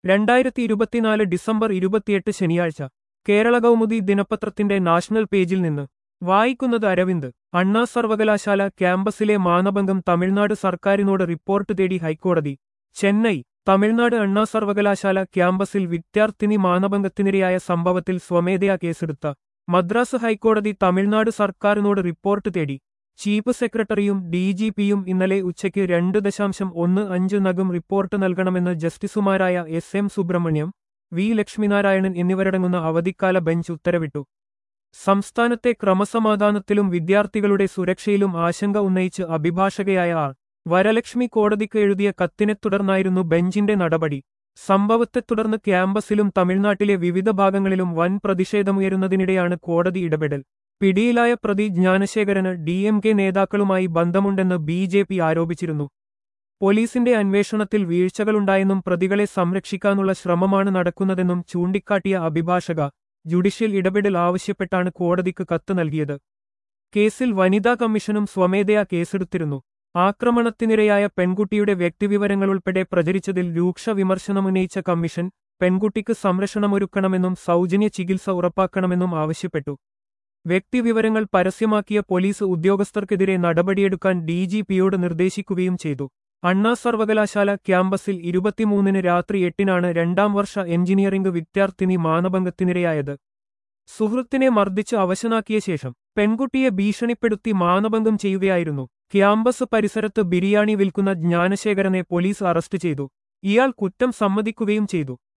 രണ്ടായിരത്തി ഇരുപത്തിനാല് ഡിസംബർ ഇരുപത്തിയെട്ട് ശനിയാഴ്ച കേരള കൗമുദി ദിനപത്രത്തിന്റെ നാഷണൽ പേജിൽ നിന്ന് വായിക്കുന്നത് അരവിന്ദ് അണ്ണാ സർവകലാശാല ക്യാമ്പസിലെ മാനഭംഗം തമിഴ്നാട് സർക്കാരിനോട് റിപ്പോർട്ട് തേടി ഹൈക്കോടതി ചെന്നൈ തമിഴ്നാട് അണ്ണാ സർവകലാശാല ക്യാമ്പസിൽ വിദ്യാർത്ഥിനി മാനഭംഗത്തിനിരയായ സംഭവത്തിൽ സ്വമേധയാ കേസെടുത്ത മദ്രാസ് ഹൈക്കോടതി തമിഴ്നാട് സർക്കാരിനോട് റിപ്പോർട്ട് തേടി ചീഫ് സെക്രട്ടറിയും ഡിജിപിയും ഇന്നലെ ഉച്ചയ്ക്ക് രണ്ട് ദശാംശം ഒന്ന് അഞ്ച് നഗം റിപ്പോർട്ട് നൽകണമെന്ന് ജസ്റ്റിസുമാരായ S M Subramaniam V Lakshminarayanan എന്നിവരടങ്ങുന്ന അവധിക്കാല ബെഞ്ച് ഉത്തരവിട്ടു സംസ്ഥാനത്തെ ക്രമസമാധാനത്തിലും വിദ്യാർത്ഥികളുടെ സുരക്ഷയിലും ആശങ്ക ഉന്നയിച്ച് അഭിഭാഷകയായ ആർ വരലക്ഷ്മി കോടതിക്ക് എഴുതിയ കത്തിനെ തുടർന്നായിരുന്നു ബെഞ്ചിന്റെ നടപടി സംഭവത്തെ തുടർന്ന് ക്യാമ്പസിലും തമിഴ്നാട്ടിലെ വിവിധ ഭാഗങ്ങളിലും വൻ പ്രതിഷേധമുയരുന്നതിനിടെയാണ് കോടതി ഇടപെടൽ പിടിയിലായ പ്രതി ജ്ഞാനശേഖരന് ഡി എം കെ നേതാക്കളുമായി ബന്ധമുണ്ടെന്ന് ബി ജെ പി ആരോപിച്ചിരുന്നു പോലീസിന്റെ അന്വേഷണത്തിൽ വീഴ്ചകളുണ്ടായെന്നും പ്രതികളെ സംരക്ഷിക്കാനുള്ള ശ്രമമാണ് നടക്കുന്നതെന്നും ചൂണ്ടിക്കാട്ടിയ അഭിഭാഷക ജുഡീഷ്യൽ ഇടപെടൽ ആവശ്യപ്പെട്ടാണ് കോടതിക്ക് കത്ത് നൽകിയത് കേസിൽ വനിതാ കമ്മീഷനും സ്വമേധയാ കേസെടുത്തിരുന്നു ആക്രമണത്തിനിരയായ പെൺകുട്ടിയുടെ വ്യക്തിവിവരങ്ങളുൾപ്പെടെ പ്രചരിച്ചതിൽ രൂക്ഷ വിമർശനമുന്നയിച്ച കമ്മീഷൻ പെൺകുട്ടിക്ക് സംരക്ഷണമൊരുക്കണമെന്നും സൗജന്യ ചികിത്സ ഉറപ്പാക്കണമെന്നും ആവശ്യപ്പെട്ടു വ്യക്തിവിവരങ്ങൾ പരസ്യമാക്കിയ പോലീസ് ഉദ്യോഗസ്ഥർക്കെതിരെ നടപടിയെടുക്കാൻ ഡിജിപിയോട് നിർദ്ദേശിക്കുകയും ചെയ്തു അണ്ണാ സർവകലാശാല ക്യാമ്പസിൽ ഇരുപത്തിമൂന്നിന് രാത്രി എട്ടിനാണ് രണ്ടാം വർഷ എഞ്ചിനീയറിംഗ് വിദ്യാർത്ഥിനി മാനഭംഗത്തിനിരയായത് സുഹൃത്തിനെ മർദ്ദിച്ച് അവശനാക്കിയ ശേഷം പെൺകുട്ടിയെ ഭീഷണിപ്പെടുത്തി മാനഭംഗം ചെയ്യുകയായിരുന്നു ക്യാമ്പസ് പരിസരത്ത് ബിരിയാണി വിൽക്കുന്ന ജ്ഞാനശേഖരനെ പോലീസ് അറസ്റ്റ് ചെയ്തു ഇയാൾ കുറ്റം സമ്മതിക്കുകയും ചെയ്തു